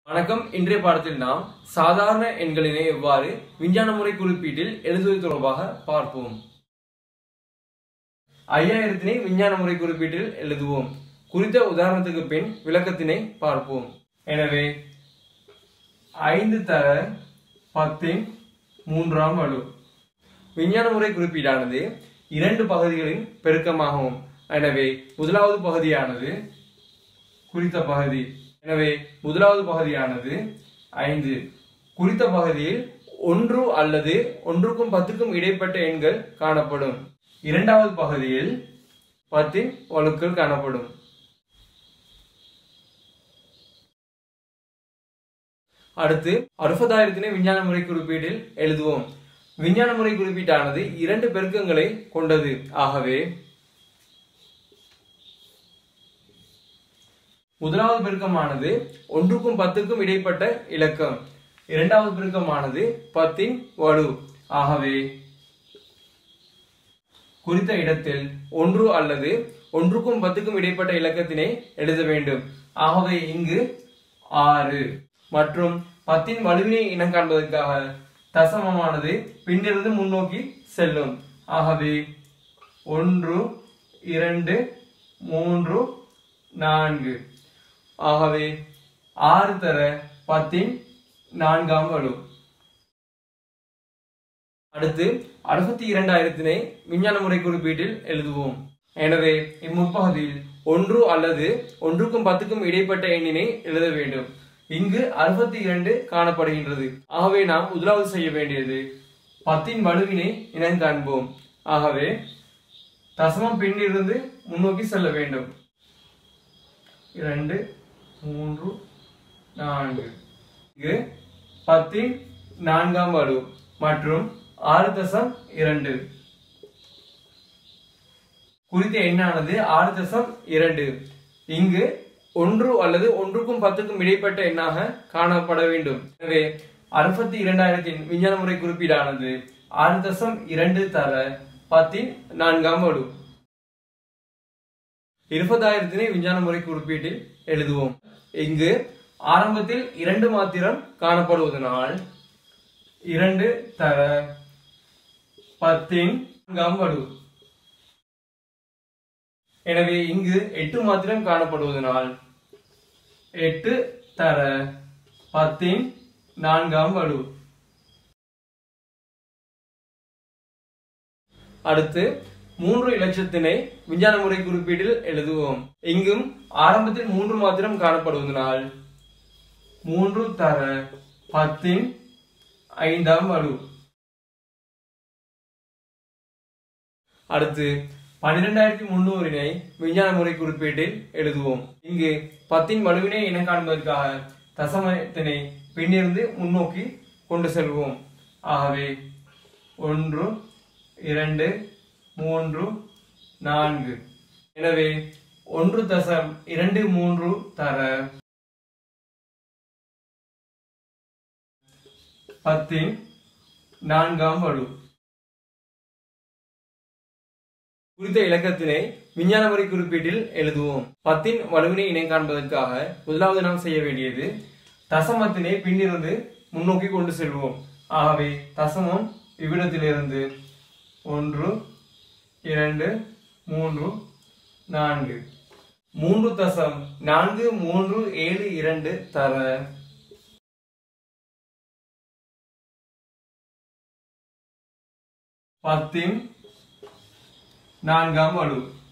வணக்கம் இன்றைய பாடத்தில் நாம் சாதாரண எண்களினை எவ்வாறு விஞ்ஞான முறை குறிப்பீட்டில் எழுதுவது தொடர்பாக பார்ப்போம் ஐயாயிரத்தினை விஞ்ஞான முறை குறிப்பீட்டில் எழுதுவோம் குறித்த உதாரணத்துக்கு பின் விளக்கத்தினை பார்ப்போம் எனவே ஐந்து தர பத்தின் மூன்றாம் வலு விஞ்ஞான முறை குறிப்பீடானது இரண்டு பகுதிகளின் பெருக்கமாகும் எனவே முதலாவது பகுதியானது குறித்த பகுதி எனவே முதலாவது பகுதியானது ஐந்து குறித்த பகுதியில் ஒன்று அல்லது ஒன்றுக்கும் பத்துக்கும் இடைப்பட்ட எண்கள் காணப்படும் இரண்டாவது பகுதியில் பத்தின் வழுக்கள் காணப்படும் அடுத்து அறுபதாயிரத்தினை விஞ்ஞான முறை குறிப்பீட்டில் எழுதுவோம் விஞ்ஞான முறை குறிப்பீட்டானது இரண்டு பெருக்கங்களை கொண்டது ஆகவே முதலாவது பெருக்கமானது ஒன்றுக்கும் பத்துக்கும் இடைப்பட்ட இலக்கம் இரண்டாவது பெருக்கமானது பத்தின் வலு ஆகவே குறித்த இடத்தில் ஒன்று அல்லது ஒன்றுக்கும் பத்துக்கும் இடைப்பட்ட இலக்கத்தினை எழுத வேண்டும் ஆகவே இங்கு ஆறு மற்றும் பத்தின் வலுவினை இனம் காண்பதற்காக தசமமானது பின்னிருந்து முன்னோக்கி செல்லும் ஆகவே ஒன்று இரண்டு மூன்று நான்கு ஆகவே ஆறு தர பத்தின் நான்காம் வலு அடுத்து அறுபத்தி இரண்டாயிரத்தினை விஞ்ஞான முறை குறிப்பீட்டில் எழுதுவோம் எனவே இம்முற்பகுதியில் ஒன்று அல்லது ஒன்றுக்கும் பத்துக்கும் இடைப்பட்ட எண்ணினை எழுத வேண்டும் இங்கு அறுபத்தி இரண்டு காணப்படுகின்றது ஆகவே நாம் முதலாவது செய்ய வேண்டியது பத்தின் வலுவினை இனம் காண்போம் ஆகவே தசமம் பின்னிருந்து முன்னோக்கி செல்ல வேண்டும் இரண்டு மூன்று நான்கு இங்கு பத்தின் நான்காம் வலு மற்றும் ஆறு தசம் இரண்டு குறித்த எண்ணானது ஆறு தசம் இரண்டு இங்கு ஒன்று அல்லது ஒன்றுக்கும் பத்துக்கும் இடைப்பட்ட எண்ணாக காணப்பட வேண்டும் எனவே அறுபத்தி இரண்டாயிரத்தின் விஞ்ஞான முறை குறிப்பீடானது ஆறு தசம் இரண்டு தர பத்தின் நான்காம் வலு இருபதாயிரத்தினை விஞ்ஞான முறை குறிப்பீட்டில் எழுதுவோம் இங்கு ஆரம்பத்தில் இரண்டு மாத்திரம் காணப்படுவதனால் இரண்டு தர பத்தின் நான்காம் வலு எனவே இங்கு எட்டு மாத்திரம் காணப்படுவதனால் எட்டு தர பத்தின் நான்காம் வலு அடுத்து மூன்று இலட்சத்தினை விஞ்ஞான முறை குறிப்பீட்டில் எழுதுவோம் இங்கும் ஆரம்பத்தில் மூன்று மாத்திரம் காணப்படுவதனால் மூன்று தர பத்தின் ஐந்தாம் வலு அடுத்து பன்னிரெண்டாயிரத்தி முன்னூறினை விஞ்ஞான முறை குறிப்பீட்டில் எழுதுவோம் இங்கு பத்தின் வலுவினை இனம் காண்பதற்காக தசமத்தினை பின்னிருந்து முன்னோக்கி கொண்டு செல்வோம் ஆகவே ஒன்று இரண்டு மூன்று நான்கு எனவே ஒன்று தசம் இரண்டு மூன்று தர பத்தின் நான்காம் வலு குறித்த இலக்கத்தினை விஞ்ஞான முறை குறிப்பீட்டில் எழுதுவோம் பத்தின் வலுவினை இணை காண்பதற்காக முதலாவது நாம் செய்ய வேண்டியது தசமத்தினை பின்னிருந்து முன்னோக்கி கொண்டு செல்வோம் ஆகவே தசமம் இவ்விடத்திலிருந்து ஒன்று இரண்டு மூன்று நான்கு மூன்று தசம் நான்கு மூன்று ஏழு இரண்டு தர பத்தின் நான்காம் வலு